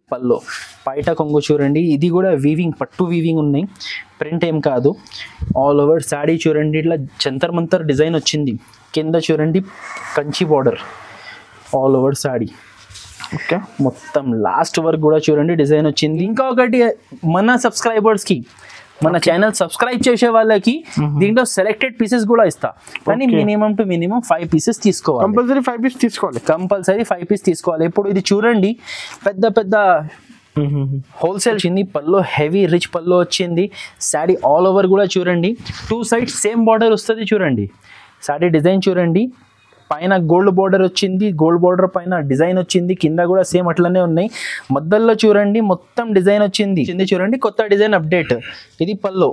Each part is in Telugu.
పల్లో పైట కొంగు చూడండి ఇది కూడా వీవింగ్ పట్టు వీవింగ్ ఉన్నాయి ప్రింట్ ఏం కాదు ఆల్ ఓవర్ శాడీ చూడండి ఇట్లా జంతర్ మంతర్ డిజైన్ వచ్చింది కింద చూడండి Kanchi border all over sari okay మొత్తం లాస్ట్ వరకు కూడా చూడండి డిజైన్ వచ్చింది ఇంకా ఒకటి మన సబ్స్క్రైబర్స్కి మన ఛానల్ సబ్స్క్రైబ్ చేసే వాళ్ళకి దీంట్లో సెలెక్టెడ్ పీసెస్ కూడా ఇస్తా కానీ Okay. Minimum to minimum five pieces తీసుకోవాలి కంపల్సరీ ఫైవ్ పీస్ తీసుకోవాలి కంపల్సరీ ఫైవ్ పీస్ తీసుకోవాలి ఇప్పుడు ఇది చూడండి పెద్ద పెద్ద హోల్సేల్ వచ్చింది పల్లో హెవీ రిచ్ పల్లో వచ్చింది శారీ ఆల్ ఓవర్ కూడా చూడండి టూ సైడ్స్ సేమ్ బార్డర్ వస్తుంది చూడండి శారీ డిజైన్ చూడండి పైన గోల్డ్ బార్డర్ వచ్చింది గోల్డ్ బార్డర్ పైన డిజైన్ వచ్చింది కింద కూడా సేమ్ అట్లనే ఉన్నాయి మధ్యలో చూడండి మొత్తం డిజైన్ వచ్చింది కింద చూడండి కొత్త డిజైన్ అప్డేట్ ఇది pallu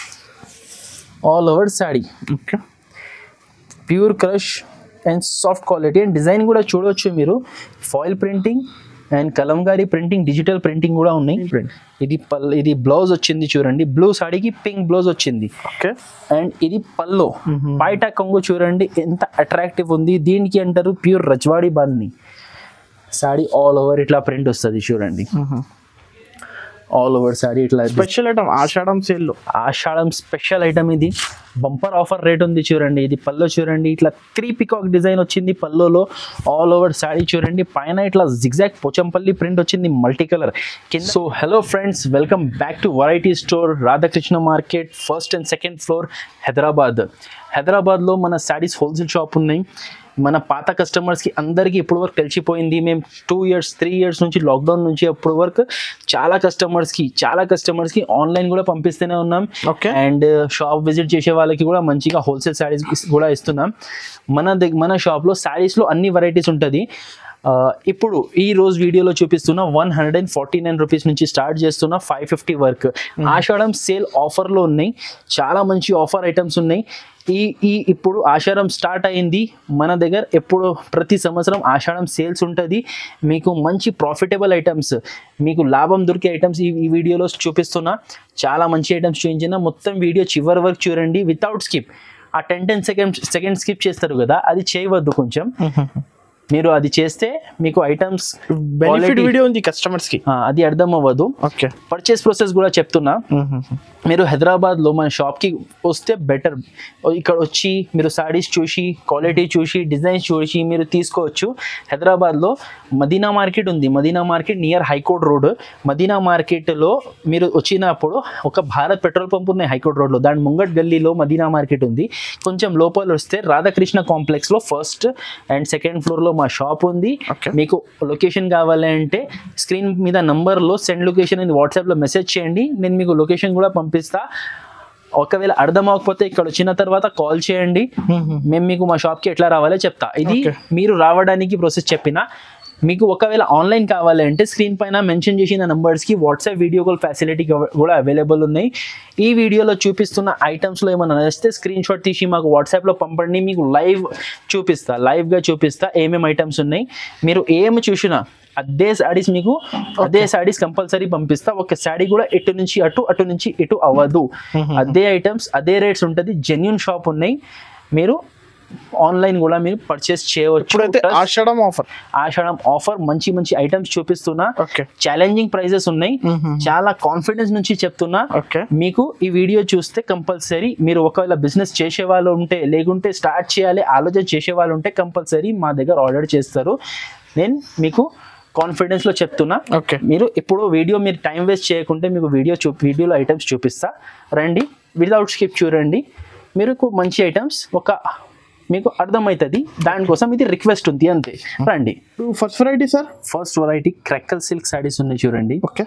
all over sari okay pure crush and soft quality and design కూడా చూడవచ్చు మీరు foil printing and కలంగారీ printing digital printing కూడా ఉన్నాయి ఇది పల్ ఇది బ్లౌజ్ వచ్చింది చూడండి బ్లూ సాడీకి పింక్ బ్లౌజ్ వచ్చింది ఓకే అండ్ ఇది పల్లో బయట కొంగు చూడండి ఎంత అట్రాక్టివ్ ఉంది దీనికి అంటారు ప్యూర్ రజ్వాడి బాల్ని సాడీ ఆల్ ఓవర్ ఇట్లా ప్రింట్ వస్తుంది చూడండి ఆల్ ఓవర్ సాడీ ఇట్లా స్పెషల్ ఐటమ్ ఆషాఢం సేల్ లో ఆషాఢం స్పెషల్ ఐటమ్ ఇది బంపర్ ఆఫర్ రేట్ ఉంది చూడండి ఇది పల్లో చూడండి ఇట్లా త్రీ పికాక్ డిజైన్ వచ్చింది పల్లోలో ఆల్ ఓవర్ శారీ చూడండి పైన ఇట్లా జిగ్జాక్ పోచంపల్లి ప్రింట్ వచ్చింది మల్టీ కలర్ కింద so hello friends welcome back to variety store Radhakrishna market first and second floor Hyderabad హైదరాబాద్లో మన శారీస్ హోల్సేల్ షాప్ ఉన్నాయి మన పాత కస్టమర్స్కి అందరికీ ఇప్పుడు వరకు తెలిసిపోయింది మేము టూ ఇయర్స్ త్రీ ఇయర్స్ నుంచి లాక్డౌన్ నుంచి అప్పుడు వరకు చాలా కస్టమర్స్కి చాలా కస్టమర్స్కి ఆన్లైన్ కూడా పంపిస్తూనే ఉన్నాం ఓకే అండ్ షాప్ విజిట్ చేసే వాళ్ళకి కూడా మంచిగా హోల్సేల్ శారీస్ కూడా ఇస్తున్నాం మన దగ్గర మన షాప్లో శారీస్లో అన్ని వెరైటీస్ ఉంటుంది ఆ, ఇప్పుడు ఈ రోజు వీడియోలో చూపిస్తున్న one hundred and forty nine rupees నుంచి స్టార్ట్ చేస్తున్న five fifty work Ashadham sale ఆఫర్లో ఉన్నాయి చాలా మంచి ఆఫర్ ఐటమ్స్ ఉన్నాయి ఈ ఈ ఇప్పుడు ఆషాఢం స్టార్ట్ అయింది మన దగ్గర ఎప్పుడు ప్రతి సంవత్సరం ఆషాఢం సేల్స్ ఉంటుంది మీకు మంచి ప్రాఫిటబుల్ ఐటమ్స్ మీకు లాభం దొరికే ఐటమ్స్ ఈ ఈ వీడియోలో చూపిస్తున్నా చాలా మంచి ఐటమ్స్ చూపించిన మొత్తం వీడియో చివరి వరకు చూడండి వితౌట్ స్కిప్ ఆ ten ten second second skip చేస్తారు కదా అది చేయవద్దు కొంచెం మీరు అది చేస్తే మీకు ఐటమ్స్ బెనిఫిట్ వీడియో ఉంది కస్టమర్స్ కి అది అర్థం అవ్వదు ఓకే పర్చేస్ ప్రాసెస్ కూడా చెప్తున్నా మీరు హైదరాబాద్లో మన షాప్కి వస్తే బెటర్ ఇక్కడ వచ్చి మీరు సారీస్ చూసి క్వాలిటీ చూసి డిజైన్స్ చూసి మీరు తీసుకోవచ్చు హైదరాబాద్లో మదీనా మార్కెట్ ఉంది Madina market near high court road Madina మార్కెట్లో మీరు వచ్చినప్పుడు ఒక భారత్ పెట్రోల్ పంప్ ఉంది హైకోర్ట్ రోడ్లో దాని ముంగట్ గల్లీలో మదీనా మార్కెట్ ఉంది కొంచెం లోపల వస్తే రాధాకృష్ణ కాంప్లెక్స్లో ఫస్ట్ అండ్ సెకండ్ ఫ్లోర్లో మా షాప్ ఉంది Okay. మీకు లొకేషన్ కావాలంటే స్క్రీన్ మీద నంబర్లో సెండ్ లొకేషన్ అని వాట్సాప్లో మెసేజ్ చేయండి నేను మీకు లొకేషన్ కూడా పంపిస్తా ఒకవేళ అర్థం అవ్వకపోతే ఇక్కడ వచ్చిన తర్వాత కాల్ చేయండి మేము మీకు మా షాప్కి ఎట్లా రావాలో చెప్తా ఇది Okay. మీరు రావడానికి ప్రాసెస్ చెప్పిన మీకు ఒకవేళ ఆన్లైన్ కావాలంటే స్క్రీన్ పైన మెన్షన్ చేసిన నంబర్స్కి వాట్సాప్ వీడియో కాల్ ఫెసిలిటీ కూడా అవైలబుల్ ఉన్నాయి ఈ వీడియోలో చూపిస్తున్న ఐటమ్స్లో ఏమైనా నచ్చితే స్క్రీన్ షాట్ తీసి మాకు వాట్సాప్లో పంపండి మీకు లైవ్ చూపిస్తా లైవ్గా చూపిస్తా ఏమేమి ఐటమ్స్ ఉన్నాయి మీరు ఏమి చూసినా అదే శారీస్ మీకు అదే శారీస్ కంపల్సరీ పంపిస్తా ఒక శారీ కూడా ఇటు నుంచి అటు అటు నుంచి ఇటు అవ్వదు అదే ఐటమ్స్ అదే రేట్స్ ఉంటుంది జెన్యున్ షాప్ ఉన్నాయి మీరు ఆన్లైన్ కూడా మీరు పర్చేస్ చేయవచ్చు ఇప్పుడైతే Plus Ashadham offer Ashadham offer మంచి మంచి ఐటమ్స్ చూపిస్తున్నా ఓకే ఛాలెంజింగ్ ప్రైజెస్ ఉన్నాయి చాలా కాన్ఫిడెన్స్ నుంచి చెప్తున్నా ఓకే మీకు ఈ వీడియో చూస్తే కంపల్సరీ మీరు ఒకవేళ బిజినెస్ చేసే వాళ్ళు ఉంటే లేకుంటే స్టార్ట్ చేయాలి ఆలోచన చేసే వాళ్ళు ఉంటే కంపల్సరీ మా దగ్గర ఆర్డర్ చేస్తారు నేను మీకు కాన్ఫిడెన్స్లో చెప్తున్నా ఓకే మీరు ఇప్పుడు వీడియో మీరు టైం వేస్ట్ చేయకుంటే మీకు వీడియో చూ వీడియోలో ఐటమ్స్ చూపిస్తా రండి వితౌట్ స్కిప్ చూడండి మీరు మంచి ఐటమ్స్ ఒక మీకు అర్థమవుతుంది దానికోసం ఇది రిక్వెస్ట్ ఉంది అంతే రండి first variety sir first variety crackle silk saris ఉన్నాయి చూడండి ఓకే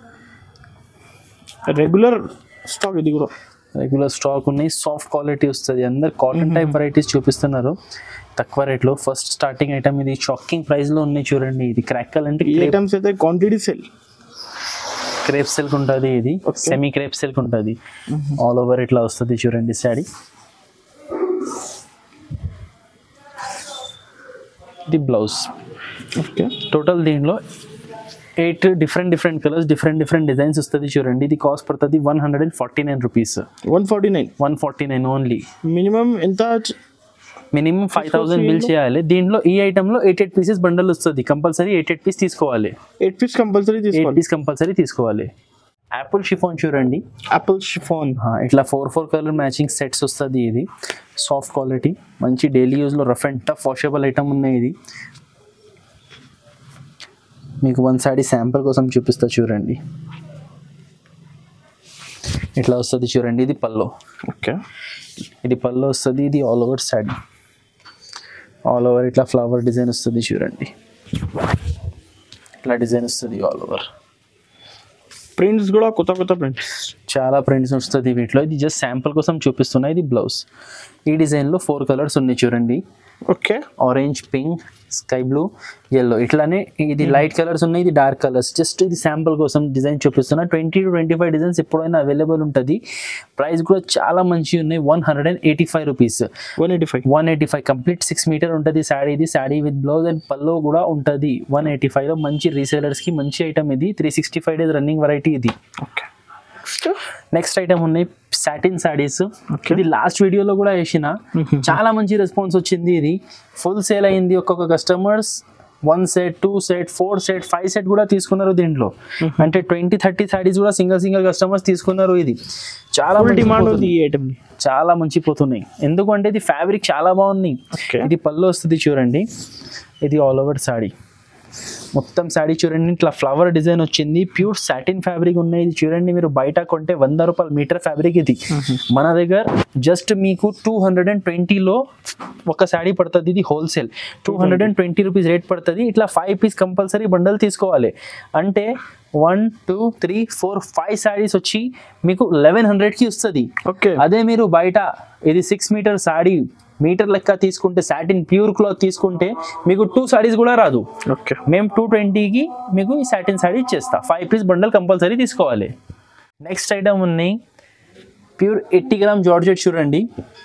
రెగ్యులర్ స్టాక్ ఇది కూడా రెగ్యులర్ స్టాక్ ఉన్నాయి సాఫ్ట్ క్వాలిటీ వస్తుంది అందరు కాటన్ టైప్ వెరైటీస్ చూపిస్తున్నారు తక్కువ రేట్లో ఫస్ట్ స్టార్టింగ్ ఐటమ్ ఇది షాకింగ్ ప్రైస్లో ఉన్నాయి చూడండి ఇది క్రాకల్ అంటే ఈ ఐటమ్స్ అయితే క్వాంటిటీ సేల్ క్రేప్ సిల్క్ ఉంటుంది ఇది Okay. సెమీ క్రేప్ సిల్క్ ఉంటుంది ఆల్ ఓవర్ ఇట్లా వస్తుంది చూడండి శారీ ఇది బ్లౌజ్ ఓకే టోటల్ దీనిలో eight different different colours different different designs వస్తుంది చూడండి ఇది కాస్ట్ పడుతుంది one hundred and forty nine rupees one forty nine one forty nine only minimum ఎంత మినిమం ఫైవ్ థౌసండ్ బిల్ చేయాలి దీంట్లో ఈ ఐటెంలో ఎయిట్ ఎయిట్ పీసెస్ బండల్ వస్తుంది కంపల్సరీ ఎయిట్ ఎయిట్ పీస్ తీసుకోవాలి ఎయిట్ పీస్ కంపల్సరీ ఎయిట్ తీసుకోవాలి పీస్ కంపల్సరీ తీసుకోవాలి యాపిల్ షిఫోన్ చూడండి యాపిల్ షిఫాన్ ఆ, ఇట్లా four four colour matching sets వస్తుంది ఇది సాఫ్ట్ క్వాలిటీ మంచి డైలీ యూజ్లో rough and tough washable item ఉన్నాయి ఇది మీకు వన్ సారీ శాంపుల్ కోసం చూపిస్తా చూడండి ఇట్లా వస్తుంది చూడండి ఇది పల్లో ఓకే ఇది పల్లో వస్తుంది ఇది all over sari all over ఇట్లా ఫ్లవర్ డిజైన్ వస్తుంది చూడండి ఇట్లా డిజైన్ వస్తుంది ఆల్ ఓవర్ ప్రింట్స్ కూడా కొత్త కొత్త ప్రింట్స్ చాలా ప్రింట్స్ వస్తుంది వీటిలో ఇది జస్ట్ శాంపుల్ కోసం చూపిస్తున్నా ఇది బ్లౌజ్ ఈ డిజైన్లో ఫోర్ కలర్స్ ఉన్నాయి చూడండి okay orange pink sky blue yellow ఇట్లానే ఇది లైట్ కలర్స్ ఉన్నాయి ఇది డార్క్ కలర్స్ జస్ట్ ఇది శాంపుల్ కోసం డిజైన్ చూపిస్తున్నా twenty two twenty five designs ఎప్పుడైనా అవైలబుల్ ఉంటుంది ప్రైస్ కూడా చాలా మంచిగా ఉన్నాయి one hundred and eighty five rupees one eighty five one eighty five complete six metre ఉంటుంది శాడీ ఇది sari with blouse and pallu కూడా ఉంటుంది వన్ ఎయిటీ ఫైవ్లో మంచి రీసేలర్స్కి మంచి ఐటమ్ ఇది three sixty five days running variety ఇది ఓకే నెక్స్ట్ ఐటమ్ ఉన్నాయి సాటిన్ సాడీస్ Okay. ఇది లాస్ట్ వీడియోలో కూడా వేసిన చాలా మంచి రెస్పాన్స్ వచ్చింది ఇది ఫుల్ సేల్ అయింది ఒక్కొక్క customers one set two set four set five set కూడా తీసుకున్నారు దీంట్లో అంటే ట్వంటీ థర్టీ సాడీస్ కూడా సింగల్ సింగల్ కస్టమర్స్ తీసుకున్నారు ఇది చాలా ఫుల్ మంచి డిమాండ్ పోతుంది. ఉంది ఈ ఐటమ్ చాలా మంచి పోతున్నాయి ఎందుకంటే ఇది ఫ్యాబ్రిక్ చాలా బాగుంది Okay. ఇది పళ్ళు వస్తుంది చూడండి ఇది ఆల్ ఓవర్ సాడీ మొత్తం శాడీ చూడండి ఇట్లా ఫ్లవర్ డిజైన్ వచ్చింది ప్యూర్ సాటిన్ ఫ్యాబ్రిక్ ఉన్నాయి ఇది చూడండి మీరు బయట కొంటే వంద రూపాయల మీటర్ ఫ్యాబ్రిక్ ఇది మన దగ్గర జస్ట్ మీకు టూ హండ్రెడ్ అండ్ ట్వంటీలో ఒక శాడీ పడుతుంది ఇది wholesale two hundred and twenty rupees rate పడుతుంది ఇట్లా ఫైవ్ పీస్ కంపల్సరీ బండల్ తీసుకోవాలి అంటే one two three four five saris వచ్చి మీకు లెవెన్ హండ్రెడ్కి వస్తుంది ఓకే అదే మీరు బయట ఇది సిక్స్ మీటర్ సాడీ మీటర్ లెక్క తీసుకుంటే సాటిన్ ప్యూర్ క్లాత్ తీసుకుంటే మీకు టూ సాడీస్ కూడా రాదు ఓకే మేము టూ ట్వంటీకి మీకు ఈ సాటిన్ సాడీ ఇచ్చేస్తా ఫైవ్ పీస్ బండల్ కంపల్సరీ తీసుకోవాలి నెక్స్ట్ ఐటమ్ ఉన్నాయి ప్యూర్ ఎయిటీ గ్రామ్ జార్జెట్ చూడండి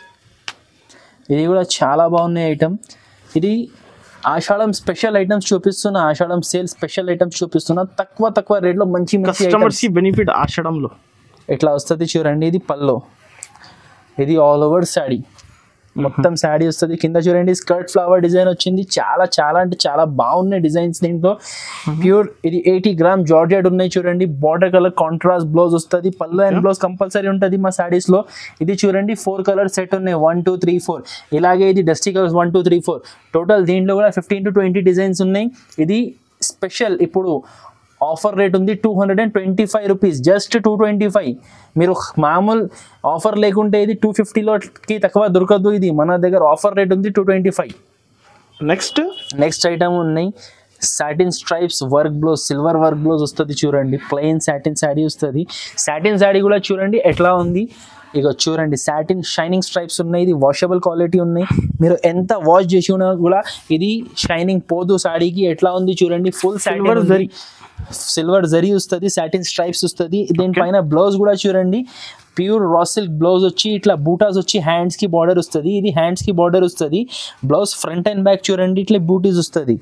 ఇది కూడా చాలా బాగున్నాయి ఐటమ్ ఇది ఆషాఢం స్పెషల్ ఐటమ్స్ చూపిస్తున్నా ఆషాఢం సేల్ స్పెషల్ ఐటమ్స్ చూపిస్తున్నా తక్కువ తక్కువ రేట్లో మంచి మంచి కస్టమర్స్ items. కి బెనిఫిట్ ఆషడంలో ఇట్లా వస్తుంది చూడండి ఇది పల్లో ఇది ఆల్ ఓవర్ శాడీ మొత్తం శాడీ వస్తుంది కింద చూడండి స్కర్ట్ ఫ్లవర్ డిజైన్ వచ్చింది చాలా చాలా అంటే చాలా బాగున్నాయి డిజైన్స్ దీంట్లో ప్యూర్ ఇది ఎయిటీ గ్రామ్ జార్జెట్ ఉన్నాయి చూడండి బార్డర్ కలర్ కాంట్రాస్ట్ బ్లౌజ్ వస్తుంది పళ్ళు అండ్ బ్లౌజ్ కంపల్సరీ ఉంటుంది మా శారీస్ లో ఇది చూడండి ఫోర్ కలర్ సెట్ ఉన్నాయి వన్ టూ త్రీ ఫోర్ ఇలాగే ఇది dusty colours one two three four total దీంట్లో కూడా ఫిఫ్టీన్ టు ట్వంటీ డిజైన్స్ ఉన్నాయి ఇది స్పెషల్ ఇప్పుడు ఆఫర్ రేట్ ఉంది two hundred and twenty five rupees just two twenty five మీరు మామూలు ఆఫర్ లేకుంటే ఇది టూ ఫిఫ్టీలోకి తక్కువ దొరకదు ఇది మన దగ్గర ఆఫర్ రేట్ ఉంది two twenty five next next item ఉన్నాయి satin stripes work blouse silver work blouse వస్తుంది చూడండి ప్లెయిన్ సాటిన్ శాడీ వస్తుంది సాటిన్ శాడీ కూడా చూడండి ఎట్లా ఉంది ఇక చూడండి సాటిన్ షైనింగ్ స్ట్రైప్స్ ఉన్నాయి ఇది వాషబుల్ క్వాలిటీ ఉన్నాయి మీరు ఎంత వాష్ చేసి ఉన్నా కూడా ఇది షైనింగ్ పోదు సాడీకి ఎట్లా ఉంది చూడండి full Silver silver zari. Silver zari వస్తుంది సాటిన్ స్ట్రైప్స్ వస్తుంది దీనిపైన బ్లౌజ్ కూడా చూడండి ప్యూర్ రా సిల్క్ బ్లౌజ్ వచ్చి ఇట్లా బూటాస్ వచ్చి హ్యాండ్స్ కి బార్డర్ వస్తుంది ఇది హ్యాండ్స్ కి బార్డర్ వస్తుంది బ్లౌజ్ ఫ్రంట్ అండ్ బ్యాక్ చూడండి ఇట్లా బూటీస్ వస్తుంది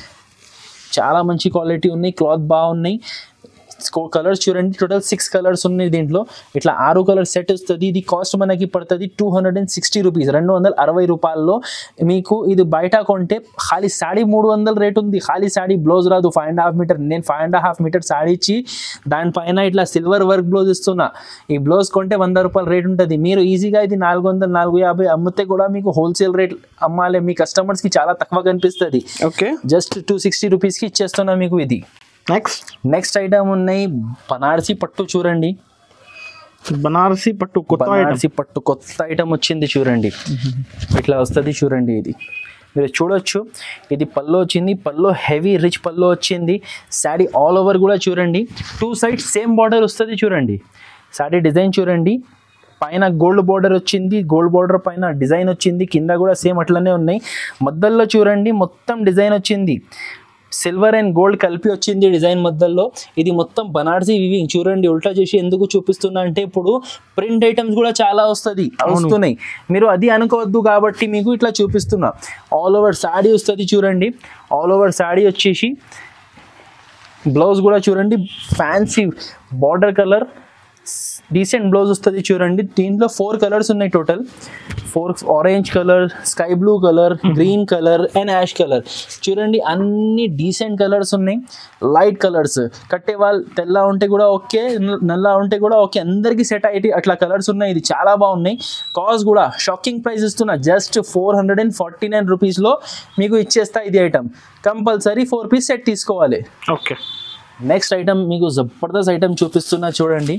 చాలా మంచి క్వాలిటీ ఉన్నాయి క్లాత్ బాగున్నాయి కలర్స్ చూడండి టోటల్ సిక్స్ కలర్స్ ఉన్నాయి దీంట్లో ఇట్లా ఆరు కలర్ సెట్ వస్తుంది ఇది కాస్ట్ మనకి పడుతుంది two hundred and sixty rupees రెండు వందల అరవై రూపాయల్లో మీకు ఇది బయట కొంటే ఖాళీ సాడీ మూడు వందల రేట్ ఉంది ఖాళీ సాడీ బ్లౌజ్ రాదు ఫైవ్ అండ్ హాఫ్ మీటర్ నేను five and half metre sari ఇచ్చి దానిపైన ఇట్లా సిల్వర్ వర్క్ బ్లౌజ్ ఇస్తున్నా ఈ బ్లౌజ్ కొంటే వంద రూపాయల రేట్ ఉంటుంది మీరు ఈజీగా ఇది నాలుగు వందల నాలుగు యాభై అమ్మితే కూడా మీకు హోల్సేల్ రేట్ అమ్మాలి మీ కస్టమర్స్కి చాలా తక్కువ కనిపిస్తుంది ఓకే జస్ట్ టూ సిక్స్టీ రూపీస్కి ఇచ్చేస్తున్నా మీకు ఇది నెక్స్ట్ నెక్స్ట్ ఐటమ్ ఉన్నాయి బనారసి పట్టు చూడండి బనారసి పట్టు కొత్త ఐటమ్ బనారసి పట్టు కొత్త ఐటమ్ వచ్చింది చూడండి ఇట్లా వస్తుంది చూడండి ఇది మీరు చూడొచ్చు ఇది పళ్ళు వచ్చింది పళ్ళు హెవీ రిచ్ పళ్ళు వచ్చింది శాడీ ఆల్ ఓవర్ కూడా చూడండి టూ సైడ్ సేమ్ బార్డర్ వస్తుంది చూడండి శాడీ డిజైన్ చూడండి పైన గోల్డ్ బార్డర్ వచ్చింది గోల్డ్ బార్డర్ పైన డిజైన్ వచ్చింది కింద కూడా సేమ్ అట్లనే ఉన్నాయి మధ్యలో చూడండి మొత్తం డిజైన్ వచ్చింది సిల్వర్ అండ్ గోల్డ్ కలిపి వచ్చింది డిజైన్ మధ్యలో ఇది మొత్తం బనారసి వివింగ్ చూడండి ఉల్టా చేసి ఎందుకు చూపిస్తున్నా అంటే ఇప్పుడు ప్రింట్ ఐటమ్స్ కూడా చాలా వస్తుంది వస్తున్నాయి మీరు అది అనుకోవద్దు కాబట్టి మీకు ఇట్లా చూపిస్తున్నా ఆల్ ఓవర్ శాడీ వస్తుంది చూడండి ఆల్ ఓవర్ శాడీ వచ్చేసి బ్లౌజ్ కూడా చూడండి fancy border colour decent blouse వస్తుంది చూడండి దీంట్లో ఫోర్ కలర్స్ ఉన్నాయి total four orange colour sky blue colour green colour and ash colour చూడండి అన్ని డీసెంట్ కలర్స్ ఉన్నాయి లైట్ కలర్స్ కట్టే వాళ్ళు తెల్ల ఉంటే కూడా ఓకే నల్ల ఉంటే కూడా ఓకే అందరికీ సెట్ అయ్యి అట్లా కలర్స్ ఉన్నాయి ఇది చాలా బాగున్నాయి కాస్ట్ కూడా షాకింగ్ ప్రైస్ ఇస్తున్నా just four hundred and forty nine రూపీస్లో మీకు ఇచ్చేస్తా ఇది item compulsory four piece set తీసుకోవాలి ఓకే నెక్స్ట్ ఐటమ్ మీకు జబర్దస్త్ ఐటమ్ చూపిస్తున్నా చూడండి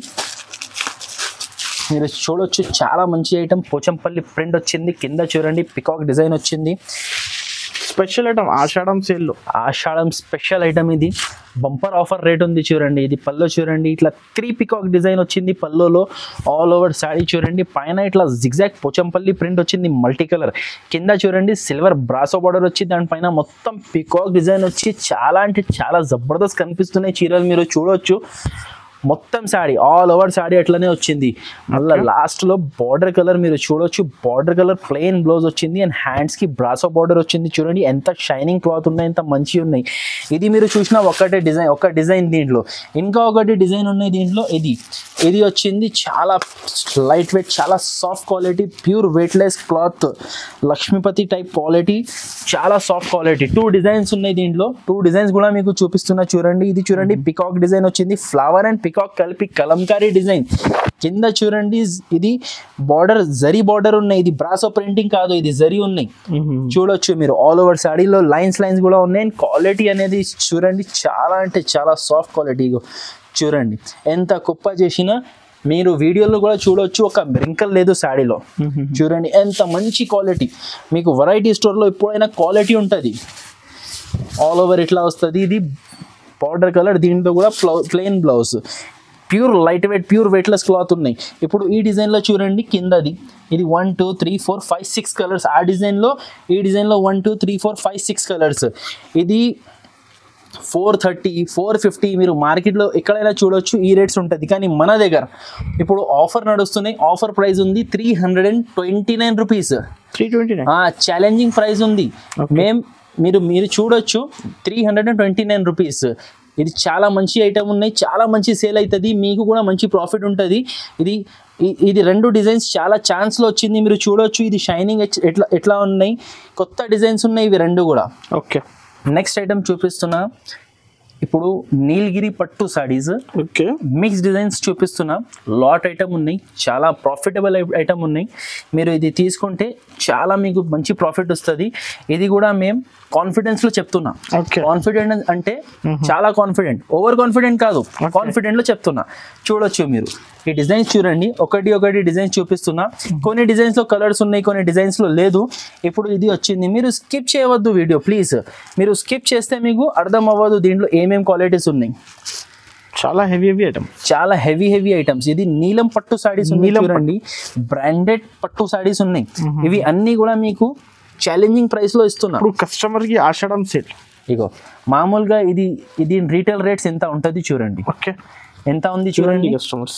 మీరు చూడొచ్చు చాలా మంచి ఐటమ్ పోచంపల్లి ప్రింట్ వచ్చింది కింద చూడండి పికాక్ డిజైన్ వచ్చింది స్పెషల్ ఐటమ్ ఆషాఢం సేల్లో ఆషాఢం స్పెషల్ ఐటమ్ ఇది బంపర్ ఆఫర్ రేట్ ఉంది చూడండి ఇది పల్లో చూడండి ఇట్లా త్రీ పికాక్ డిజైన్ వచ్చింది పల్లోలో ఆల్ ఓవర్ శారీ చూడండి పైన ఇట్లా జిగ్జాక్ పోచంపల్లి ప్రింట్ వచ్చింది మల్టీ కలర్ కింద చూడండి సిల్వర్ బ్రాసో బార్డర్ వచ్చి దానిపైన మొత్తం పికాక్ డిజైన్ వచ్చి చాలా అంటే చాలా జబర్దస్త్ కనిపిస్తున్నాయి చీరలు మీరు చూడొచ్చు మొత్తం శారీ ఆల్ ఓవర్ శారీ అట్లనే వచ్చింది మళ్ళీ లాస్ట్లో బార్డర్ కలర్ మీరు చూడొచ్చు బార్డర్ కలర్ ప్లెయిన్ బ్లౌజ్ వచ్చింది అండ్ హ్యాండ్స్కి బ్రాసో బార్డర్ వచ్చింది చూడండి ఎంత షైనింగ్ క్లాత్ ఉన్నాయి ఎంత మంచిగా ఉన్నాయి ఇది మీరు చూసిన ఒకటే డిజైన్ ఒక డిజైన్ దీంట్లో ఇంకా ఒకటి డిజైన్ ఉన్నాయి దీంట్లో ఇది ఇది వచ్చింది చాలా లైట్ వెయిట్ చాలా soft quality pure weightless cloth Lakshmipati type quality చాలా సాఫ్ట్ క్వాలిటీ టూ డిజైన్స్ ఉన్నాయి దీంట్లో టూ డిజైన్స్ కూడా మీకు చూపిస్తున్నా చూడండి ఇది చూడండి పికాక్ డిజైన్ వచ్చింది ఫ్లవర్ అండ్ పికాక్ కలిపి కలంకారీ డిజైన్ కింద చూడండి ఇది బార్డర్ జరీ బార్డర్ ఉన్నాయి ఇది బ్రాసో ప్రింటింగ్ కాదు ఇది జరీ ఉన్నాయి చూడొచ్చు మీరు ఆల్ ఓవర్ శాడీలో లైన్స్ లైన్స్ కూడా ఉన్నాయి అండ్ క్వాలిటీ అనేది చూడండి చాలా అంటే చాలా సాఫ్ట్ క్వాలిటీ చూడండి ఎంత కుప్ప చేసినా మీరు వీడియోలో కూడా చూడొచ్చు ఒక రింకల్ లేదు శాడీలో చూడండి ఎంత మంచి క్వాలిటీ మీకు వెరైటీ స్టోర్లో ఎప్పుడైనా క్వాలిటీ ఉంటుంది ఆల్ ఓవర్ ఇట్లా వస్తుంది ఇది పౌడర్ కలర్ దీంట్లో కూడా plain blouse pure light weight pure weightless cloth ఉన్నాయి ఇప్పుడు ఈ డిజైన్లో చూడండి కిందది ఇది one two three four five six colours ఆ డిజైన్లో ఈ డిజైన్లో one two three four five six colours ఇది ఫోర్ థర్టీ ఫోర్ ఫిఫ్టీ మీరు మార్కెట్లో ఎక్కడైనా చూడొచ్చు ఈ రేట్స్ ఉంటుంది కానీ మన దగ్గర ఇప్పుడు ఆఫర్ నడుస్తున్నాయి ఆఫర్ ప్రైస్ ఉంది three hundred and twenty nine rupees three twenty nine challenging price ఉంది మేం మీరు మీరు చూడొచ్చు three hundred and twenty nine rupees ఇది చాలా మంచి ఐటమ్ ఉన్నాయి చాలా మంచి సేల్ అవుతుంది మీకు కూడా మంచి ప్రాఫిట్ ఉంటుంది ఇది ఇ- ఇది రెండు డిజైన్స్ చాలా ఛాన్స్లో వచ్చింది మీరు చూడొచ్చు ఇది షైనింగ్ ఎట్లా ఎట్లా ఉన్నాయి కొత్త డిజైన్స్ ఉన్నాయి ఇవి రెండు కూడా ఓకే నెక్స్ట్ ఐటమ్ చూపిస్తున్నా ఇప్పుడు నీలగిరి పట్టు సారీస్ ఓకే మిక్స్ డిజైన్స్ చూపిస్తున్నా లాట్ ఐటమ్ ఉన్నాయి చాలా ప్రాఫిటబుల్ ఐటమ్ ఉన్నాయి మీరు ఇది తీసుకుంటే చాలా మీకు మంచి ప్రాఫిట్ వస్తుంది ఇది కూడా మేము కాన్ఫిడెన్స్లో చెప్తున్నా ఓకే కాన్ఫిడెంట్ అంటే చాలా కాన్ఫిడెంట్ ఓవర్ కాన్ఫిడెంట్ కాదు కాన్ఫిడెంట్లో చెప్తున్నా చూడొచ్చు మీరు ఈ డిజైన్స్ చూడండి ఒకటి ఒకటి డిజైన్స్ చూపిస్తున్నా కొన్ని డిజైన్స్లో కలర్స్ ఉన్నాయి కొన్ని డిజైన్స్లో లేదు ఇప్పుడు ఇది వచ్చింది మీరు స్కిప్ చేయవద్దు వీడియో ప్లీజ్ మీరు స్కిప్ చేస్తే మీకు అర్థం అవ్వదు దీంట్లో ఏమేం క్వాలిటీస్ ఉన్నాయి చాలా హెవీ హెవీ ఐటమ్ చాలా హెవీ హెవీ ఐటమ్స్ ఇది నీలం పట్టు సారీస్ ఉన్నాయి నీలం చూడండి బ్రాండెడ్ పట్టు సారీస్ ఉన్నాయి ఇవి అన్నీ కూడా మీకు ఛాలెంజింగ్ ప్రైస్ లో ఇస్తున్నా ఇప్పుడు కస్టమర్ కి ఆషాఢం సేల్ ఇగో మామూలుగా ఇది ఇది రీటైల్ రేట్స్ ఎంత ఉంటుంది చూడండి ఓకే ఎంత ఉంది చూడండి చూడండి కస్టమర్స్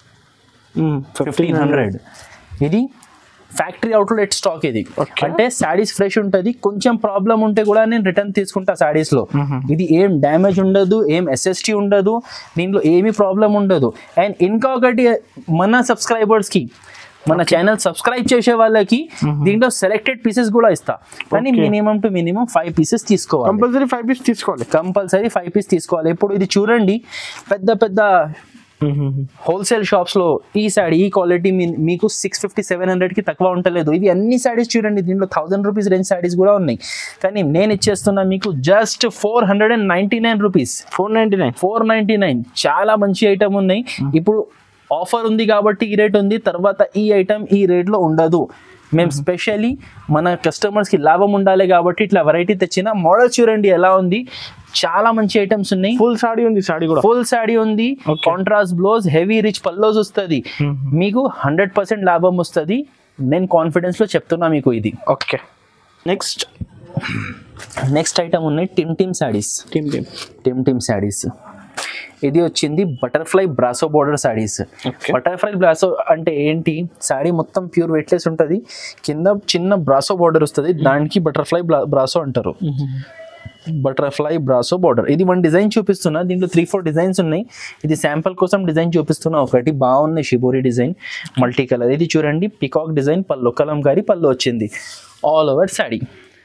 ఫిఫ్టీన్ హండ్రెడ్ ఇది ఫ్యాక్టరీ అవుట్లెట్ స్టాక్ ఇది Okay. అంటే శారీస్ ఫ్రెష్ ఉంటుంది కొంచెం ప్రాబ్లం ఉంటే కూడా నేను రిటర్న్ తీసుకుంటా శారీస్ లో ఇది ఏం డ్యామేజ్ ఉండదు ఏం ఎస్ఎస్టీ ఉండదు దీంట్లో ఏమి ప్రాబ్లం ఉండదు అండ్ ఇంకా ఒకటి మన సబ్స్క్రైబర్స్ కి మన ఛానల్ సబ్స్క్రైబ్ చేసే వాళ్ళకి దీంట్లో సెలెక్టెడ్ పీసెస్ కూడా ఇస్తా కానీ Okay. Minimum to minimum five pieces తీసుకోవాలి కంపల్సరీ ఫైవ్ పీస్ తీసుకోవాలి కంపల్సరీ ఫైవ్ పీస్ తీసుకోవాలి ఇప్పుడు ఇది చూడండి పెద్ద పెద్ద హోల్సేల్ షాప్స్లో ఈ శాడీ ఈ క్వాలిటీ మీకు సిక్స్ ఫిఫ్టీ సెవెన్ హండ్రెడ్కి తక్కువ ఉండలేదు ఇవి అన్ని శారీస్ చూడండి దీంట్లో థౌసండ్ రూపీస్ రేంజ్ శారీస్ కూడా ఉన్నాయి కానీ నేను ఇచ్చేస్తున్నా మీకు just four hundred and ninety nine rupees four ninety nine four ninety nine చాలా మంచి ఐటమ్ ఉన్నాయి ఇప్పుడు ఆఫర్ ఉంది కాబట్టి ఈ రేట్ ఉంది తర్వాత ఈ ఐటమ్ ఈ రేట్లో ఉండదు మేము స్పెషల్లీ మన కస్టమర్స్కి లాభం ఉండాలి కాబట్టి ఇట్లా వెరైటీ తెచ్చిన మోడల్ చూడండి ఎలా ఉంది చాలా మంచి ఐటమ్స్ ఉన్నాయి ఫుల్ సాడీ ఉంది సాడీ కూడా ఫుల్ శాడీ ఉంది Okay. Contrast blouse heavy rich pallus వస్తుంది మీకు హండ్రెడ్ పర్సెంట్ లాభం వస్తుంది నేను కాన్ఫిడెన్స్ లో చెప్తున్నా మీకు ఇది ఓకే నెక్స్ట్ నెక్స్ట్ ఐటమ్ ఉన్నాయి టిమ్ టిమ్ శాడీస్ టీమ్ టీమ్ టిమ్ టిమ్ శాడీస్ ఇది వచ్చింది butterfly brasso border saris Okay. Butterfly brasso అంటే ఏంటి శాడీ మొత్తం ప్యూర్ వెయిట్లెస్ ఉంటుంది కింద చిన్న బ్రాసో బోర్డర్ వస్తుంది దానికి బటర్ఫ్లై బ్రాసో అంటారు బటర్ఫ్లై బ్రాసో బార్డర్ ఇది వన్ డిజైన్ చూపిస్తున్నా దీంట్లో త్రీ ఫోర్ డిజైన్స్ ఉన్నాయి ఇది శాంపుల్ కోసం డిజైన్ చూపిస్తున్నా ఒకటి బాగున్నాయి షిబోరి డిజైన్ మల్టీ కలర్ ఇది చూడండి పికాక్ డిజైన్ పళ్ళు కలంకారీ పళ్ళు వచ్చింది ఆల్ ఓవర్ శాడీ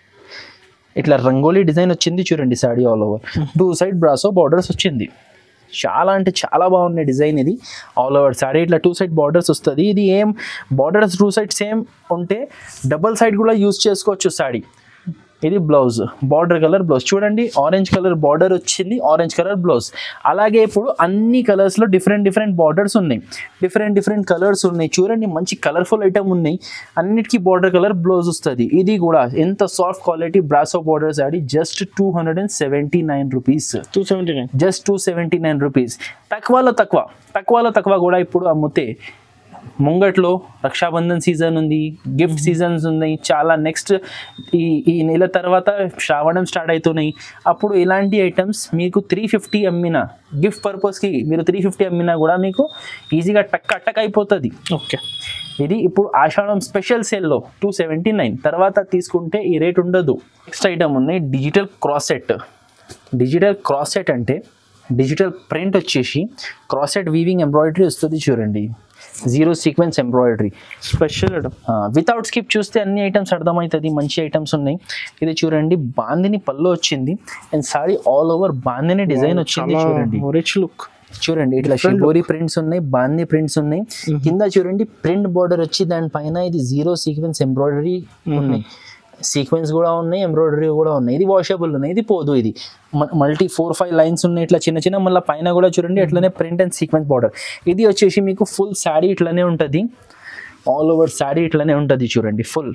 ఇట్లా రంగోలీ డిజైన్ వచ్చింది చూడండి sari all over two side brasso borders వచ్చింది చాలా అంటే చాలా బాగున్నాయి డిజైన్ ఇది ఆల్ ఓవర్ శారీ ఇట్లా టూ సైడ్ బార్డర్స్ వస్తుంది ఇది ఏం బార్డర్స్ టూ సైడ్ సేమ్ ఉంటే డబల్ సైడ్ కూడా యూస్ చేసుకోవచ్చు శారీ ఇది బ్లౌజ్ బార్డర్ కలర్ బ్లౌజ్ చూడండి ఆరెంజ్ కలర్ బార్డర్ వచ్చింది ఆరెంజ్ కలర్ బ్లౌజ్ అలాగే ఇప్పుడు అన్ని కలర్స్లో డిఫరెంట్ డిఫరెంట్ బార్డర్స్ ఉన్నాయి డిఫరెంట్ డిఫరెంట్ కలర్స్ ఉన్నాయి చూడండి మంచి కలర్ఫుల్ ఐటమ్ ఉన్నాయి అన్నిటికీ బార్డర్ కలర్ బ్లౌజ్ వస్తుంది ఇది కూడా ఎంత సాఫ్ట్ క్వాలిటీ బ్రాసో బార్డర్స్ ఆడి just two hundred and seventy nine rupees two seventy nine just two seventy nine rupees తక్కువలో తక్కువ తక్కువలో తక్కువ కూడా ఇప్పుడు అమ్ముతే ముంగట్లో రక్షాబంధన్ సీజన్ ఉంది గిఫ్ట్ సీజన్స్ ఉన్నాయి చాలా నెక్స్ట్ ఈ ఈ నెల తర్వాత శ్రావణం స్టార్ట్ అవుతున్నాయి అప్పుడు ఇలాంటి ఐటమ్స్ మీకు త్రీ ఫిఫ్టీ అమ్మిన గిఫ్ట్ పర్పస్కి మీరు త్రీ ఫిఫ్టీ అమ్మినా కూడా మీకు ఈజీగా టక్ అట్టక్ అయిపోతుంది ఓకే ఇది ఇప్పుడు ఆషాఢం స్పెషల్ సేల్లో టూ సెవెంటీ నైన్ తర్వాత తీసుకుంటే ఈ రేట్ ఉండదు నెక్స్ట్ ఐటమ్ ఉన్నాయి digital cross set digital cross set అంటే డిజిటల్ ప్రింట్ వచ్చేసి క్రాస్ సెట్ వీవింగ్ ఎంబ్రాయిడరీ వస్తుంది చూడండి zero sequence embroidery special item without skip చూస్తే అన్ని ఐటమ్స్ అర్థమవుతుంది మంచి ఐటమ్స్ ఉన్నాయి ఇది చూడండి బాందిని పళ్ళు వచ్చింది and sari all over bandhani design వచ్చింది చూడండి రిచ్ లుక్ చూడండి ఇట్లా షిబోరి ప్రింట్స్ ఉన్నాయి బాంది ప్రింట్స్ ఉన్నాయి కింద చూడండి ప్రింట్ బార్డర్ వచ్చి దానిపైన ఇది జీరో సీక్వెన్స్ ఎంబ్రాయిడరీ ఉన్నాయి సీక్వెన్స్ కూడా ఉన్నాయి ఎంబ్రాయిడరీ కూడా ఉన్నాయి ఇది వాషబుల్ ఉన్నాయి ఇది పోదు ఇది మల్టీ ఫోర్ ఫైవ్ లైన్స్ ఉన్నాయి ఇట్లా చిన్న చిన్న మళ్ళీ పైన కూడా చూడండి అట్లనే ప్రింట్ అండ్ సీక్వెన్స్ బార్డర్ ఇది వచ్చేసి మీకు ఫుల్ శాడీ ఇట్లనే ఉంటుంది ఆల్ ఓవర్ శాడీ ఇట్లనే ఉంటుంది చూడండి ఫుల్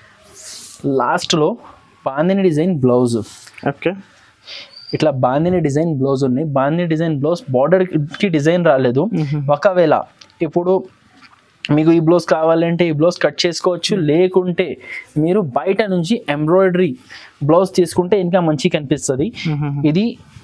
లాస్ట్లో బాందిని డిజైన్ బ్లౌజ్ ఓకే ఇట్లా బాందిని డిజైన్ బ్లౌజ్ ఉన్నాయి బాందిని డిజైన్ బ్లౌజ్ బార్డర్కి డిజైన్ రాలేదు ఒకవేళ ఇప్పుడు మీకు ఈ బ్లౌజ్ కావాలంటే ఈ బ్లౌజ్ కట్ చేసుకోవచ్చు లేకుంటే మీరు బయట నుంచి ఎంబ్రాయిడరీ బ్లౌజ్ తీసుకుంటే ఇంకా మంచి కనిపిస్తుంది ఇది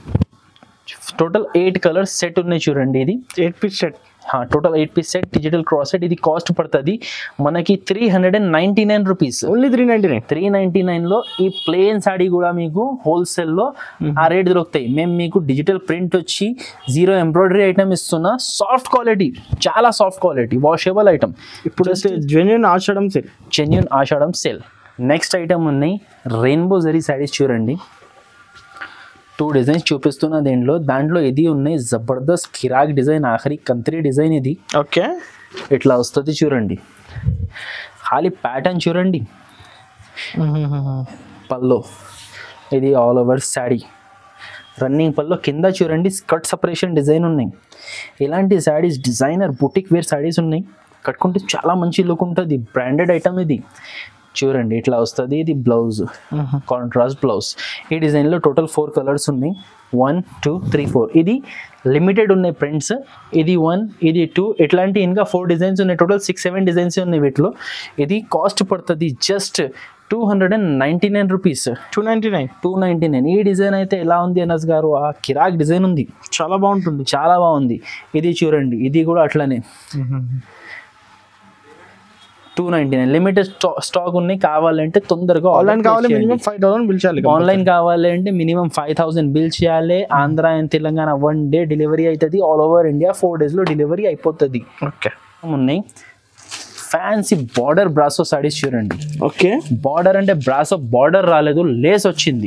టోటల్ ఎయిట్ కలర్స్ సెట్ ఉన్నాయి చూడండి ఇది eight piece set total eight piece set digital cross set ఇది కాస్ట్ పడుతుంది మనకి three hundred and ninety nine rupees only three ninety nine three ninety నైన్లో ఈ ప్లేన్ సాడీ కూడా మీకు హోల్సేల్లో ఆ రేట్ దొరుకుతాయి మేము మీకు డిజిటల్ ప్రింట్ వచ్చి జీరో ఎంబ్రాయిడరీ ఐటమ్ ఇస్తున్నా సాఫ్ట్ క్వాలిటీ చాలా సాఫ్ట్ క్వాలిటీ వాషబుల్ ఐటమ్ ఇప్పుడు జెన్యున్ ఆషాఢం సెట్ జెన్యున్ ఆషాఢం సేల్ నెక్స్ట్ ఐటమ్ ఉన్నాయి రెయిన్బో జరీ శారీస్ చూడండి టూ డిజైన్స్ చూపిస్తున్నా దీంట్లో దాంట్లో ఇది ఉన్నాయి జబర్దస్త్ కిరాక్ డిజైన్ ఆఖరి కంత్రి డిజైన్ ఇది ఓకే ఇట్లా వస్తుంది చూడండి ఖాళీ ప్యాటర్న్ చూడండి పల్లో ఇది all over sari running pallu కింద చూడండి స్కర్ట్ సపరేషన్ డిజైన్ ఉన్నాయి ఇలాంటి saris designer boutique wear saris ఉన్నాయి కట్టుకుంటే చాలా మంచి లుక్ ఉంటుంది బ్రాండెడ్ ఐటమ్ ఇది చూడండి ఇట్లా వస్తుంది ఇది బ్లౌజ్ కాంట్రాస్ట్ బ్లౌజ్ ఈ డిజైన్లో టోటల్ ఫోర్ కలర్స్ ఉన్నాయి వన్ టూ త్రీ ఫోర్ ఇది లిమిటెడ్ ఉన్నాయి ప్రింట్స్ ఇది వన్ ఇది టూ ఇట్లాంటి ఇంకా ఫోర్ డిజైన్స్ ఉన్నాయి టోటల్ సిక్స్ సెవెన్ డిజైన్స్ ఉన్నాయి వీటిలో ఇది కాస్ట్ పడుతుంది just two hundred and ninety nine rupees two ninety nine two ninety nine ఈ డిజైన్ అయితే ఎలా ఉంది అనస్ గారు ఆ కిరాక్ డిజైన్ ఉంది చాలా బాగుంటుంది చాలా బాగుంది ఇది చూడండి ఇది కూడా అట్లనే two ninety nine limited stock ఉన్నాయి కావాలంటే తొందరగా ఆన్లైన్ కావాలి మినిమం ఫైవ్ థౌసండ్ బిల్ చేయాలి ఆన్లైన్ కావాలంటే మినిమం ఫైవ్ థౌసండ్ బిల్ చేయాలి Andhra and Telangana one day delivery అవుతుంది ఆల్ ఓవర్ ఇండియా ఫోర్ డేస్లో డెలివరీ అయిపోతుంది ఓకే ఉన్నాయి ఫ్యాన్సీ బార్డర్ బ్రాసో సారీస్ చూడండి ఓకే బార్డర్ అంటే బ్రాసో బార్డర్ రాలేదు లేస్ వచ్చింది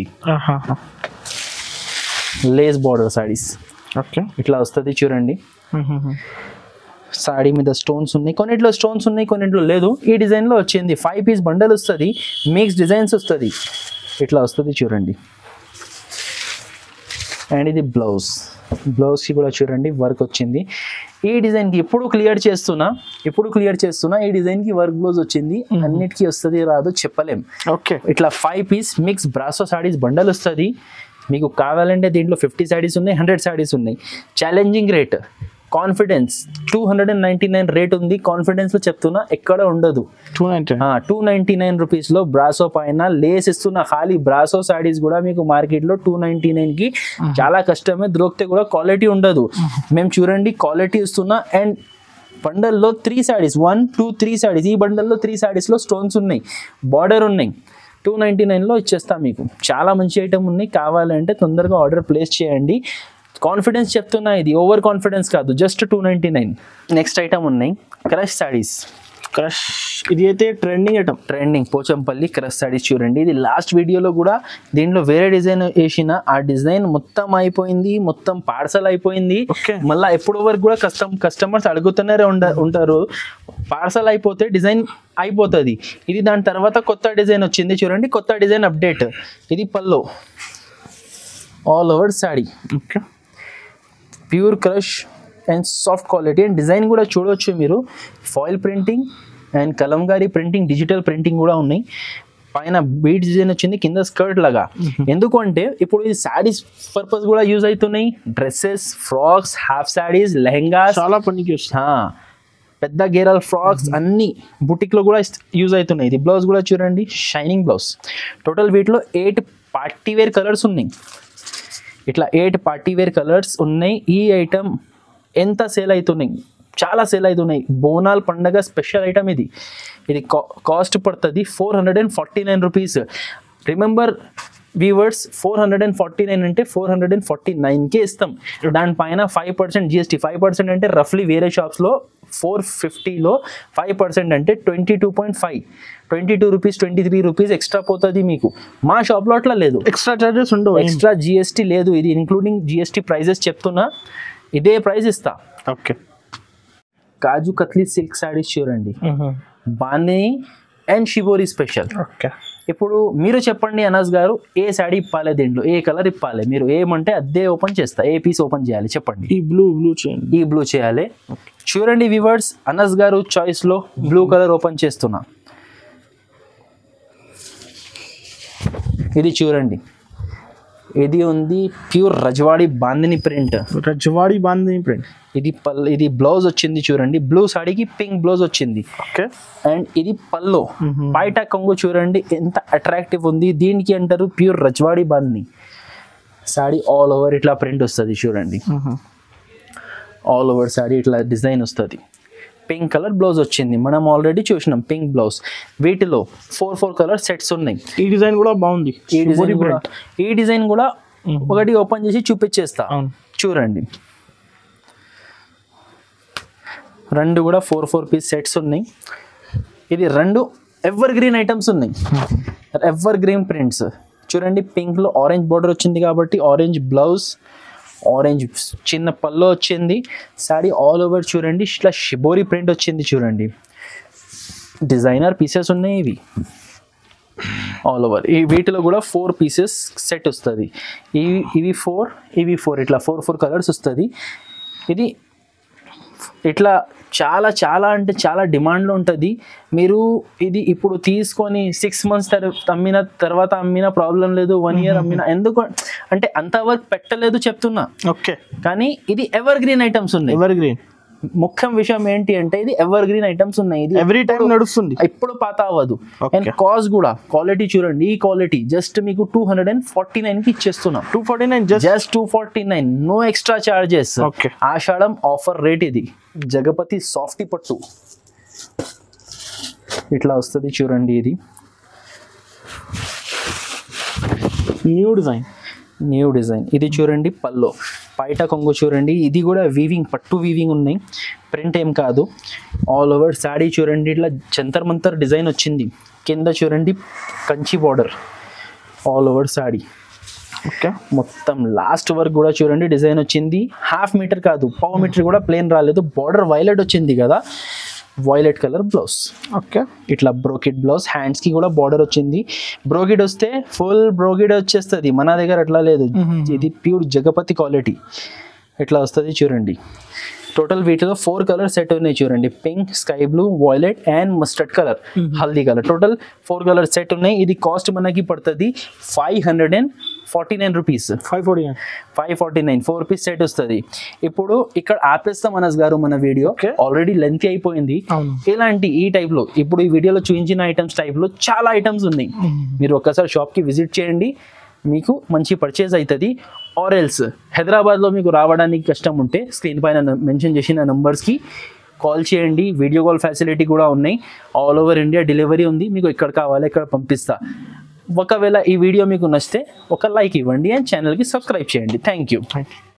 లేస్ బార్డర్ సారీస్ ఓకే ఇట్లా వస్తుంది చూడండి సాడీ మీద స్టోన్స్ ఉన్నాయి కొన్నిట్లో స్టోన్స్ ఉన్నాయి కొన్నిట్లో లేదు ఈ డిజైన్లో వచ్చింది ఫైవ్ పీస్ బండల్ వస్తుంది మిక్స్ డిజైన్స్ వస్తుంది ఇట్లా వస్తుంది చూడండి అండ్ ఇది బ్లౌజ్ బ్లౌజ్కి కూడా చూడండి వర్క్ వచ్చింది ఈ డిజైన్కి ఇప్పుడు క్లియర్ చేస్తున్నా ఇప్పుడు క్లియర్ చేస్తున్నా ఈ డిజైన్కి వర్క్ బ్లౌజ్ వచ్చింది అన్నిటికీ వస్తుంది రాదు చెప్పలేం ఓకే ఇట్లా five piece mix brasso saris bundle వస్తుంది మీకు కావాలంటే దీంట్లో ఫిఫ్టీ సారీస్ ఉన్నాయి హండ్రెడ్ సారీస్ ఉన్నాయి challenging rate confidence two hundred and ninety nine rate ఉంది కాన్ఫిడెన్స్లో చెప్తున్నా ఎక్కడ ఉండదు two ninety two ninety nine రూపీస్లో బ్రాసో పైన లేస్ ఇస్తున్న ఖాళీ బ్రాసో సారీస్ కూడా మీకు మార్కెట్లో టూ నైంటీ నైన్కి చాలా కష్టమే దొరికితే కూడా క్వాలిటీ ఉండదు మేము చూడండి క్వాలిటీ ఇస్తున్నా అండ్ బండల్లో three saris one two three saris ఈ బండల్లో త్రీ సారీస్లో స్టోన్స్ ఉన్నాయి బార్డర్ ఉన్నాయి టూ నైంటీ నైన్లో ఇచ్చేస్తాం మీకు చాలా మంచి ఐటమ్ ఉన్నాయి కావాలంటే తొందరగా ఆర్డర్ ప్లేస్ చేయండి కాన్ఫిడెన్స్ చెప్తున్నా ఇది ఓవర్ కాన్ఫిడెన్స్ కాదు just two ninety nine next item ఉన్నాయి క్రష్ సాడీస్ క్రష్ ఇది అయితే trending item trending Pochampally crush saris చూడండి ఇది లాస్ట్ వీడియోలో కూడా దీంట్లో వేరే డిజైన్ వేసిన ఆ డిజైన్ మొత్తం అయిపోయింది మొత్తం పార్సల్ అయిపోయింది ఓకే మళ్ళీ ఎప్పుడు వరకు కూడా కస్టమ్ కస్టమర్స్ అడుగుతూనే ఉండ ఉంటారు పార్సల్ అయిపోతే డిజైన్ అయిపోతుంది ఇది దాని తర్వాత కొత్త డిజైన్ వచ్చింది చూడండి కొత్త డిజైన్ అప్డేట్ ఇది pallu all over sari okay pure crush and soft quality and design కూడా చూడవచ్చు మీరు foil printing and కలంగారీ printing digital printing కూడా ఉన్నాయి పైన బీట్ డిజైన్ వచ్చింది కింద స్కర్ట్ లాగా ఎందుకు అంటే ఇప్పుడు ఇది శారీస్ పర్పస్ కూడా యూజ్ అవుతున్నాయి dresses frocks half saris lehengas చాలా పనికి వస్తుంది ఆ, పెద్ద గేరల్ ఫ్రాక్స్ అన్ని బుటిక్లో కూడా యూజ్ అవుతున్నాయి ఇది బ్లౌజ్ కూడా చూడండి షైనింగ్ బ్లౌజ్ టోటల్ వీటిలో ఎయిట్ పార్టీ వేర్ కలర్స్ ఉన్నాయి ఇట్లా ఎయిట్ పార్టీ వేర్ కలర్స్ ఉన్నాయి ఈ ఐటమ్ ఎంత సేల్ అవుతున్నాయి చాలా సేల్ అవుతున్నాయి బోనాల్ పండగ స్పెషల్ ఐటమ్ ఇది ఇది కాస్ట్ పడుతుంది four hundred and forty nine rupees remember weavers four hundred and forty nine అంటే ఫోర్ హండ్రెడ్ అండ్ ఫార్టీ నైన్కే ఇస్తాం దానిపైన five percent GST five percent అంటే రఫ్లీ వేరే షాప్స్లో ఫోర్ ఫిఫ్టీలో ఫైవ్ పర్సెంట్ అంటే twenty two point five twenty two rupees twenty three rupees extra పోతుంది మీకు మా షాప్లో అట్లా లేదు ఎక్స్ట్రా చార్జెస్ ఉండవు ఎక్స్ట్రా జిఎస్టీ లేదు ఇది ఇంక్లూడింగ్ జిఎస్టీ ప్రైజెస్ చెప్తున్నా ఇదే ప్రైస్ ఇస్తా ఓకే కాజు కత్లీ సిల్క్ శారీస్ చూడండి bandhani and shibori special okay ఇప్పుడు మీరు చెప్పండి అనస్ గారు ఏ శాడీ ఇప్పాలి దీంట్లో ఏ కలర్ ఇప్పాలి మీరు ఏమంటే అదే ఓపెన్ చేస్తా ఏ పీస్ ఓపెన్ చేయాలి చెప్పండి ఈ బ్లూ బ్లూ చేయండి ఈ బ్లూ చేయాలి చూడండి వివర్స్ అనస్ గారు చాయిస్లో బ్లూ కలర్ ఓపెన్ చేస్తున్నా ఇది చూడండి ఇది ఉంది pure Rajwadi bandhani print Rajwadi bandhani print ఇది పల్ ఇది బ్లౌజ్ వచ్చింది చూడండి బ్లూ సాడీకి పింక్ బ్లౌజ్ వచ్చింది ఓకే అండ్ ఇది పల్లో బయట కొంగు చూడండి ఎంత అట్రాక్టివ్ ఉంది దీనికి అంటారు pure Rajwadi bandhani sari all over ఇట్లా ప్రింట్ వస్తుంది చూడండి ఆల్ ఓవర్ సాడీ ఇట్లా డిజైన్ వస్తుంది పింక్ కలర్ బ్లౌజ్ వచ్చింది మనం ఆల్రెడీ చూసినాం పింక్ బ్లౌజ్ వీటిలో ఫోర్ ఫోర్ కలర్ సెట్స్ ఉన్నాయి ఈ డిజైన్ కూడా బాగుంది ఈ డిజైన్ Shibori కూడా print. ఈ డిజైన్ కూడా ఒకటి ఓపెన్ చేసి చూపించేస్తా అవును చూడండి రెండు కూడా ఫోర్ ఫోర్ పీస్ సెట్స్ ఉన్నాయి ఇది రెండు ఎవర్ గ్రీన్ ఐటమ్స్ ఉన్నాయి ఎవర్ గ్రీన్ ప్రింట్స్ చూడండి పింక్లో ఆరెంజ్ బార్డర్ వచ్చింది కాబట్టి ఆరెంజ్ బ్లౌజ్ ఆరెంజ్ చిన్న పల్లో వచ్చింది శాడీ ఆల్ ఓవర్ చూడండి ఇట్లా షిబోరి ప్రింట్ వచ్చింది చూడండి డిజైనర్ పీసెస్ ఉన్నాయి ఇవి ఆల్ ఓవర్ ఈ వీటిలో కూడా ఫోర్ పీసెస్ సెట్ వస్తుంది ఇవి ఇవి ఫోర్ ఇవి ఫోర్ ఇట్లా ఫోర్ ఫోర్ కలర్స్ వస్తుంది ఇది ఇట్లా చాలా చాలా అంటే చాలా డిమాండ్లో ఉంటుంది మీరు ఇది ఇప్పుడు తీసుకొని సిక్స్ మంత్స్ తర్వాత అమ్మిన తర్వాత అమ్మిన ప్రాబ్లం లేదు వన్ ఇయర్ అమ్మిన ఎందుకు అంటే అంతవరకు పెట్టలేదు చెప్తున్నా ఓకే కానీ ఇది ఎవర్ గ్రీన్ ఐటమ్స్ ఉన్నాయి ఎవర్ గ్రీన్ ముఖ్యం విషయం ఏంటి అంటే ఇది ఎవర్ గ్రీన్ ఐటమ్స్ ఉన్నాయి ఇది ఎవ్రీ టైం నడుస్తుంది ఇప్పుడు పాత అవ్వదు Okay. అండ్ కాస్ట్ కూడా క్వాలిటీ చూడండి ఈ క్వాలిటీ జస్ట్ మీకు two hundred and forty nine కి ఇచ్చేస్తున్నాం two forty nine just just two forty nine no extra charges Okay. ఆషాఢం ఆఫర్ రేట్ ఇది జగపతి సాఫ్టీ పట్టు ఇట్లా వస్తుంది చూడండి ఇది న్యూ డిజైన్ న్యూ డిజైన్ ఇది చూడండి పల్లో బయట కొంగు చూడండి ఇది కూడా వీవింగ్ పట్టు వీవింగ్ ఉన్నాయి ప్రింట్ ఏం కాదు ఆల్ ఓవర్ శాడీ చూడండి ఇట్లా జంతర్ మంతర్ డిజైన్ వచ్చింది కింద చూడండి Kanchi border all over sari okay మొత్తం లాస్ట్ వరకు కూడా చూడండి డిజైన్ వచ్చింది హాఫ్ మీటర్ కాదు పావు మీటర్ కూడా ప్లేన్ రాలేదు బార్డర్ వైలెట్ వచ్చింది కదా వైలెట్ కలర్ బ్లౌజ్ ఓకే ఇట్లా బ్రోకెట్ బ్లౌజ్ హ్యాండ్స్ కి కూడా బార్డర్ వచ్చింది బ్రోకెట్ వస్తే ఫుల్ బ్రోకెట్ వచ్చేస్తుంది మన దగ్గర అట్లా లేదు Mhm. ఇది ప్యూర్ జగపతి క్వాలిటీ ఇట్లా వస్తుంది చూడండి టోటల్ వీటిలో ఫోర్ కలర్ సెట్ ఉన్నాయి చూడండి pink sky blue violet and mustard colour haldi colour total four colour set ఉన్నాయి ఇది కాస్ట్ మనకి పడుతుంది five hundred and forty nine rupees five forty nine five forty nine four piece set వస్తుంది ఇప్పుడు ఇక్కడ ఆపేస్తాం అనస్ గారు మన వీడియో Okay. ఆల్రెడీ లెంత్ అయిపోయింది అవును ఇలాంటి ఈ టైప్లో ఇప్పుడు ఈ వీడియోలో చూపించిన ఐటమ్స్ టైప్లో చాలా ఐటమ్స్ ఉన్నాయి మీరు ఒక్కసారి షాప్కి విజిట్ చేయండి మీకు మంచి పర్చేజ్ అవుతుంది ఆర్ ఎల్స్ హైదరాబాద్లో మీకు రావడానికి కష్టం ఉంటే స్క్రీన్ పైన మెన్షన్ చేసిన నెంబర్స్కి కాల్ చేయండి వీడియో కాల్ ఫెసిలిటీ కూడా ఉన్నాయి ఆల్ ఓవర్ ఇండియా డెలివరీ ఉంది మీకు ఎక్కడ కావాలి ఎక్కడ పంపిస్తా ఒకవేళ ఈ వీడియో మీకు నచ్చితే ఒక లైక్ ఇవ్వండి అండ్ ఛానల్కి సబ్స్క్రైబ్ చేయండి థ్యాంక్ యూ థ్యాంక్ యూ